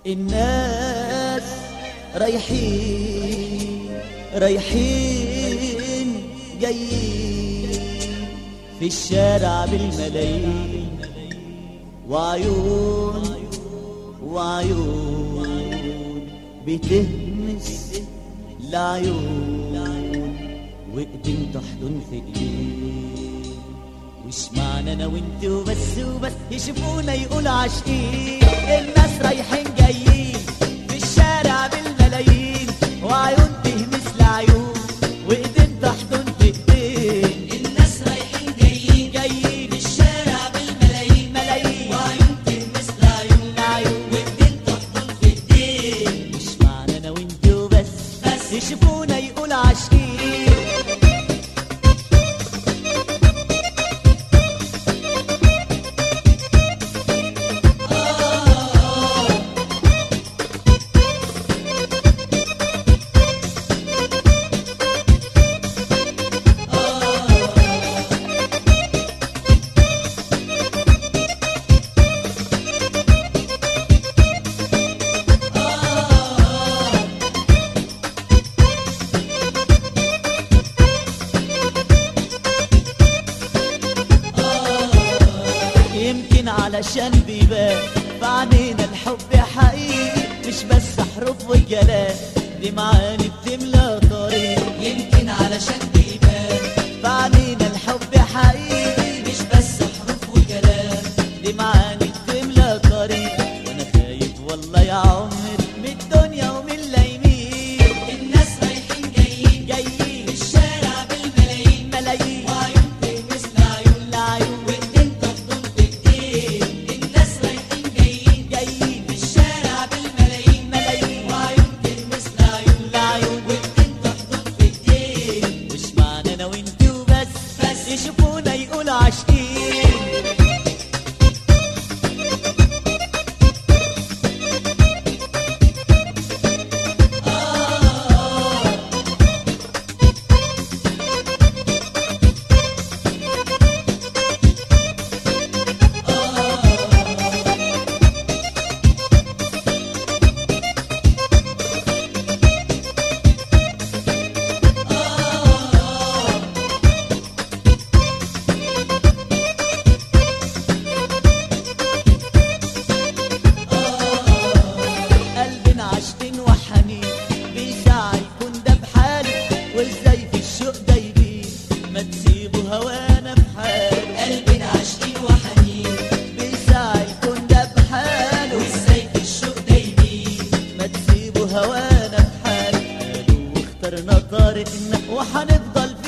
الناس رايحين رايحين جايين في الشارع بالملايين وعيون وعيون بتهمس لعيون وايدين تحضن في ايدين وش معنى انا وانت وبس وبس يشوفونا يقولوا عاشقين الناس رايحين جايين في الشارع بالملايين وعيون تهمس لعيون وايدين تحضن في ايدين الناس رايحين جايين جايين في الشارع بالملايين ملايين وعيون تلمس لعيون لعيون وايدين تحضن في ايدين مش معنى انا وانت وبس بس. يشوفونا يقولوا عاشقين يمكن علشان بيبان فعنينا الحب حقيقي مش بس حروف وكلام دي معاني بتملى طريق يمكن علشان بيبان فعنينا الحب حقيقي مش بس حروف وكلام دي معاني بتملى طريق وانا خايف والله يا عمر من الدنيا ومن لايمين الناس رايحين جايين جايين في الشارع بالملايين ملايين وعيون تلمس لعيون لعيون وايدين تحضن في ايدين الناس رايحين جايين جايين في الشارع بالملايين ملايين وعيون تلمس لعيون لعيون وايدين تحضن في ايدين مش معنى انا وانت وبس بس. يشوفونا يقولوا عاشقين قلبنا عشقين وحنين بيسعى يكون ده بحاله وازاي في الشوق ده يبين ما تسيبوا هوانا بحاله قلبنا عاشقين وحنين بيسعى يكون ده بحاله وازاي في الشوق ده يبين ما تسيبوا هوانا بحاله قالوا واخترنا طريقنا وحنفضل